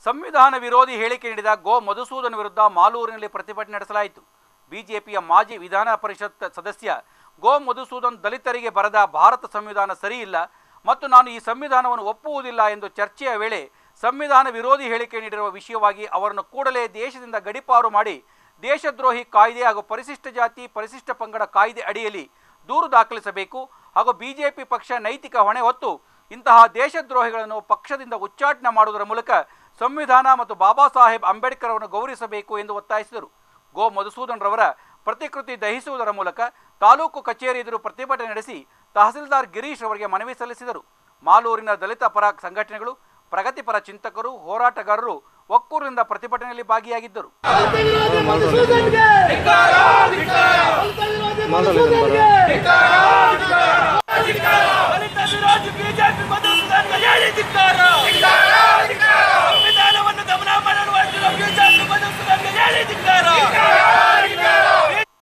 ಸಂವಿಧಾನ ವಿರೋಧಿ ಹೇಳಿಕೆ ನೀಡಿದ ಗೋ ಮಧುಸೂದನ್ ವಿರುದ್ಧ ಮಾಲೂರಿನಲ್ಲಿ ಪ್ರತಿಭಟನೆ ನಡೆಸಲಾಯಿತು ಬಿಜೆಪಿಯ ಮಾಜಿ ವಿಧಾನ ಪರಿಷತ್ ಸದಸ್ಯ ಗೋ ಮಧುಸೂದನ್ ದಲಿತರಿಗೆ ಬರೆದ ಭಾರತ ಸಂವಿಧಾನ ಸರಿಯಿಲ್ಲ ಮತ್ತು ನಾನು ಈ ಸಂವಿಧಾನವನ್ನು ಒಪ್ಪುವುದಿಲ್ಲ ಎಂದು ಚರ್ಚೆಯ ವೇಳೆ ಸಂವಿಧಾನ ವಿರೋಧಿ ಹೇಳಿಕೆ ನೀಡಿರುವ ವಿಷಯವಾಗಿ ಅವರನ್ನು ಕೂಡಲೇ ದೇಶದಿಂದ ಗಡಿಪಾರು ಮಾಡಿ ದೇಶದ್ರೋಹಿ ಕಾಯ್ದೆ ಹಾಗೂ ಪರಿಶಿಷ್ಟ ಜಾತಿ ಪರಿಶಿಷ್ಟ ಪಂಗಡ ಕಾಯ್ದೆ ಅಡಿಯಲ್ಲಿ ದೂರು ದಾಖಲಿಸಬೇಕು ಹಾಗೂ ಬಿಜೆಪಿ ಪಕ್ಷ ನೈತಿಕ ಹೊಣೆ ಹೊತ್ತು ಇಂತಹ ದೇಶದ್ರೋಹಿಗಳನ್ನು ಪಕ್ಷದಿಂದ ಉಚ್ಚಾಟನೆ ಮಾಡುವುದರ ಮೂಲಕ ಸಂವಿಧಾನ ಮತ್ತು ಬಾಬಾ ಸಾಹೇಬ್ ಅಂಬೇಡ್ಕರ್ ಅವರನ್ನು ಗೌರವಿಸಬೇಕು ಎಂದು ಒತ್ತಾಯಿಸಿದರು ಗೋ ಮಧುಸೂದನ್ ರವರ ಪ್ರತಿಕೃತಿ ದಹಿಸುವುದರ ಮೂಲಕ ತಾಲೂಕು ಕಚೇರಿ ಎದುರು ಪ್ರತಿಭಟನೆ ನಡೆಸಿ ತಹಸೀಲ್ದಾರ್ ಗಿರೀಶ್ ಅವರಿಗೆ ಮನವಿ ಸಲ್ಲಿಸಿದರು ಮಾಲೂರಿನ ದಲಿತ ಪರ ಸಂಘಟನೆಗಳು ಪ್ರಗತಿಪರ ಚಿಂತಕರು ಹೋರಾಟಗಾರರು ಒಕ್ಕೂರಿನಿಂದ ಪ್ರತಿಭಟನೆಯಲ್ಲಿ ಭಾಗಿಯಾಗಿದ್ದರು ವಿರೋಧಿ ಮಧುಸೂದನ್ಗೆ ದಲಿತ ವಿರೋಧಿ ಮಧುಸೂದನ್ಗೆ